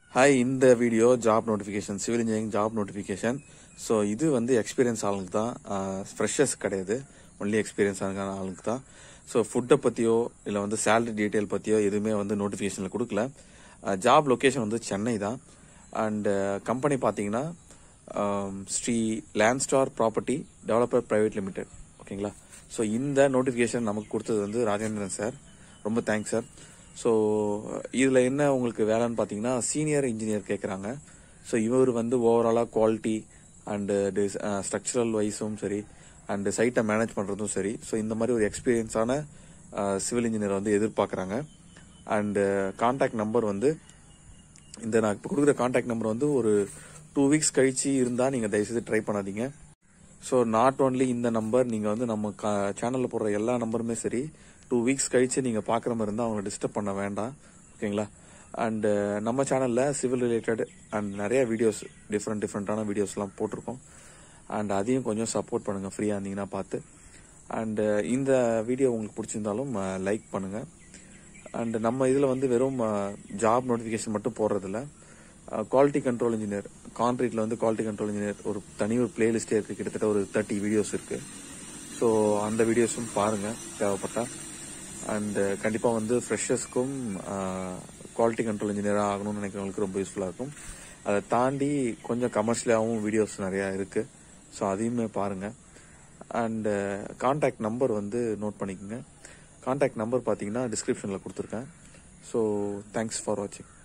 hi இந்த video job notification civil engineering job notification so இது வந்து எக்ஸ்பீரியன்ஸ் ஆளுங்க தான் ஃப்ரெஷர்ஸ் கிடையாது ஒன்லி எக்ஸ்பீரியன்ஸ் ஆன ஆளுங்க தான் ஸோ ஃபுட்டை பற்றியோ இல்லை வந்து சேலரி டீட்டெயில் பற்றியோ எதுவுமே வந்து நோட்டிஃபிகேஷனில் கொடுக்கல ஜாப் லொக்கேஷன் வந்து சென்னை தான் அண்ட் கம்பெனி பார்த்தீங்கன்னா Sri Landstar property developer private limited ஓகேங்களா ஸோ இந்த நோட்டிஃபிகேஷன் நமக்கு கொடுத்தது வந்து ராஜேந்திரன் சார் ரொம்ப தேங்க்ஸ் சார் ஸோ இதில் என்ன உங்களுக்கு வேலைன்னு பார்த்தீங்கன்னா சீனியர் இன்ஜினியர் கேட்குறாங்க ஸோ இவர் வந்து ஓவராலாக குவாலிட்டி அண்டு ஸ்ட்ரக்சரல் வைஸும் சரி அண்டு சைட்டை மேனேஜ் பண்ணுறதும் சரி ஸோ இந்த மாதிரி ஒரு எக்ஸ்பீரியன்ஸான சிவில் இன்ஜினியர் வந்து எதிர்பார்க்குறாங்க அண்டு கான்டாக்ட் நம்பர் வந்து இந்த நான் இப்போ கொடுக்குற கான்டாக்ட் நம்பர் வந்து ஒரு டூ வீக்ஸ் கழிச்சு இருந்தால் நீங்கள் தயவுசெய்து ட்ரை பண்ணாதீங்க ஸோ நாட் ஓன்லி இந்த நம்பர் நீங்கள் வந்து நம்ம சேனலில் போடுற எல்லா நம்பருமே சரி டூ வீக்ஸ் கழிச்சு நீங்கள் பார்க்குற மாதிரி இருந்தால் அவங்களை டிஸ்டர்ப் பண்ண வேண்டாம் ஓகேங்களா அண்டு நம்ம சேனலில் சிவில் ரிலேட்டட் அண்ட் நிறைய வீடியோஸ் டிஃப்ரெண்ட் டிஃப்ரெண்ட்டான வீடியோஸ்லாம் போட்டிருக்கோம் அண்ட் அதையும் கொஞ்சம் சப்போர்ட் பண்ணுங்கள் ஃப்ரீயாக இருந்தீங்கன்னா பார்த்து அண்டு இந்த வீடியோ உங்களுக்கு பிடிச்சிருந்தாலும் லைக் பண்ணுங்கள் அண்ட் நம்ம இதில் வந்து வெறும் ஜாப் நோட்டிஃபிகேஷன் மட்டும் போடுறதில்ல குவாலிட்டி கண்ட்ரோல் இன்ஜினியர் கான்ட்ரீட்டில் வந்து குவாலிட்டி கண்ட்ரோல் இன்ஜினியர் ஒரு தனி ஒரு பிளேலிஸ்டே இருக்குது கிட்டத்தட்ட ஒரு தேர்ட்டி வீடியோஸ் இருக்குது ஸோ அந்த வீடியோஸும் பாருங்கள் தேவைப்பட்டா அண்ட் கண்டிப்பாக வந்து ஃப்ரெஷர்ஸ்க்கும் குவாலிட்டி கண்ட்ரோல் இன்ஜினியராக ஆகணும்னு நினைக்கிறவங்களுக்கு ரொம்ப யூஸ்ஃபுல்லாக இருக்கும் அதை தாண்டி கொஞ்சம் கமர்ஷியலாகவும் வீடியோஸ் நிறையா இருக்குது ஸோ அதையுமே பாருங்கள் அண்டு கான்டாக்ட் நம்பர் வந்து நோட் பண்ணிக்கோங்க கான்டாக்ட் நம்பர் பார்த்தீங்கன்னா டிஸ்கிரிப்ஷனில் கொடுத்துருக்கேன் ஸோ தேங்க்ஸ் ஃபார் வாட்சிங்